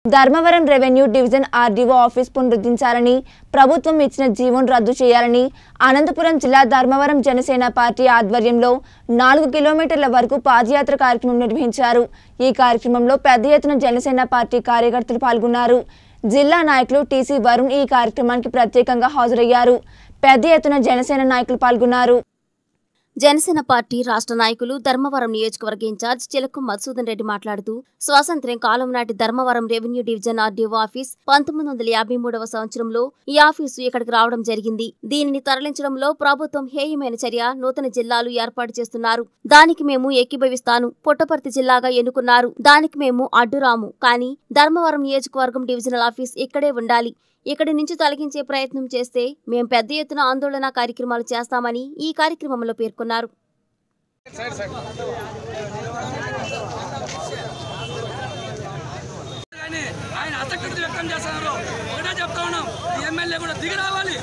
Dharmavaram revenue division RDO office పునరుద్ధరించాలని ప్రభుత్వం ఇచ్చిన జీవోను రద్దు చేయాలని అనంతపురం జిల్లా ధర్మవరం జనసేన పార్టీ ఆధ్వర్యంలో నాలుగు కిలోమీటర్ల వరకు పాదయాత్ర కార్యక్రమం నిర్వహించారు ఈ కార్యక్రమంలో పెద్ద ఎత్తున జనసేన పార్టీ కార్యకర్తలు పాల్గొన్నారు జిల్లా నాయకులు టీసీ వరుణ్ ఈ కార్యక్రమానికి ప్రత్యేకంగా హాజరయ్యారు పెద్ద ఎత్తున జనసేన నాయకులు పాల్గొన్నారు జనసేన పార్టీ రాష్ట్ర నాయకులు ధర్మవరం నియోజకవర్గ ఇన్ఛార్జ్ చిలక మధుసూదన్ రెడ్డి మాట్లాడుతూ స్వాతంత్ర్యం కాలం నాటి Dharmavaram revenue division RDO office పంతొమ్మిది వందల యాభై మూడవ సంవత్సరంలో ఈ ఆఫీసు ఇక్కడికి రావడం జరిగింది దీనిని తరలించడంలో ప్రభుత్వం హేయమైన చర్య నూతన జిల్లాలు ఏర్పాటు చేస్తున్నారు దానికి మేము ఏకీభవిస్తాను పుట్టపర్తి జిల్లాగా ఎన్నుకున్నారు దానికి మేము అడ్డురాము కానీ ధర్మవరం నియోజకవర్గం డివిజనల్ ఆఫీస్ ఇక్కడే ఉండాలి ఇక్కడి నుంచి తొలగించే ప్రయత్నం చేస్తే మేం పెద్ద ఎత్తున ఆందోళన కార్యక్రమాలు చేస్తామని ఈ కార్యక్రమంలో పేర్కొన్నారు కానీ ఆయన అసక్తి వ్యక్తం చేస్తున్నారు ఒకటే చెప్తా ఉన్నాం ఈ ఎమ్మెల్యే కూడా దిగి రావాలి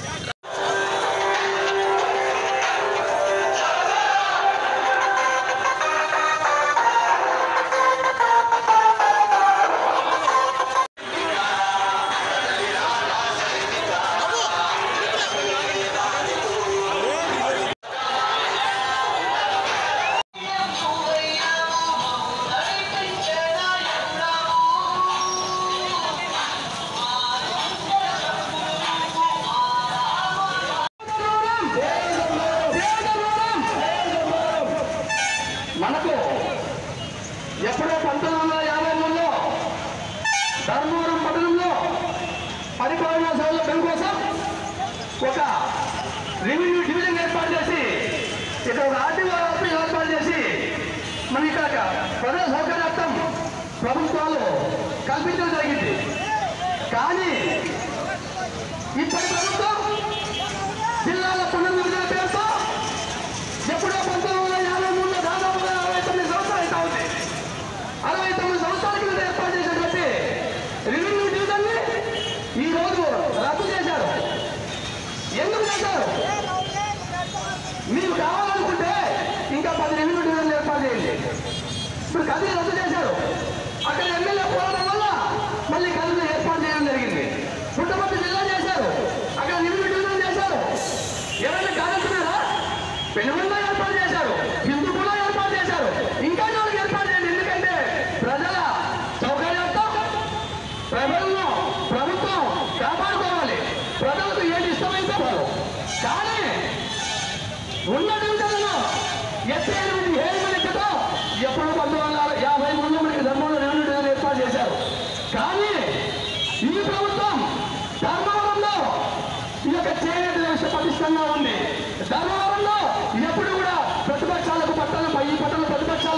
మనకు ఎప్పుడో పంతొమ్మిది వందల యాభై మూడులో ధర్మవరం పట్టణంలో పరిపాలనా సౌలభ్యం కోసం ఒక రెవెన్యూ డివిజన్ ఏర్పాటు చేసి ఇక్కడ ఒక ఆర్టీఓ ఆఫీస్ ఏర్పాటు చేసి మన ఇక్కడ ప్రజల సౌకర్యార్థం ప్రభుత్వాలు కల్పించడం జరిగింది కానీ ఇప్పటి ప్రభుత్వం జిల్లాల పునర్విభజన పేరుతో ఎప్పుడో పంతొమ్మిది వందల యాభై మూడులో దాదాపుగా అరవై తొమ్మిది సంవత్సరాలు అయితే ఉంది అరవై తొమ్మిది సంవత్సరాల కింద ఏర్పాటు చేసినటువంటి రెవెన్యూ డివిజన్ని ఈ రోజు రద్దు చేశారు ఎందుకు చేశారు మీకు కావాలనుకుంటే ఇంకా పది రెవెన్యూ డివిజన్లు ఏర్పాటు చేయండి ఇప్పుడు కదిరి రద్దు చేశారు అక్కడ ఎమ్మెల్యే పోవడం వల్ల మళ్ళీ కదిరి ఏర్పాటు చేయడం జరిగింది పుట్టపర్తి జిల్లా చేశారు అక్కడ రెవెన్యూ డివిజన్ చేశారు ఎవరైనా కాదంటున్నారా పెనుగొండ ఏర్పాటు చేశారు హిందూపులో ఏర్పాటు చేశారు ఇంకా నాలుగు ఏర్పాటు చేయండి ఎందుకంటే ప్రజల సౌకర్యార్థం ప్రజలను ప్రభుత్వం కాపాడుకోవాలి ప్రజలకు ఏది ఇష్టమైతే వాళ్ళు కానీ ఉన్న డివిజన్లలో ఎస్ఐ ఎనిమిది ఏడు లెక్కతో ఎప్పుడు పంతొమ్మిది వందల యాభై మూడులో మనకి ధర్మంలో రెవెన్యూ డివిజన్ ఏర్పాటు చేశారు కానీ ఈ ప్రభుత్వం ధర్మవరంలో ఈ యొక్క చేనేత వ్యవస్థ పటిష్టంగా ఉంది ధర్మవరంలో ఎప్పుడు కూడా ప్రతిపక్షాలకు పట్టాలు ఈ పట్టణ ప్రతిపక్షాలు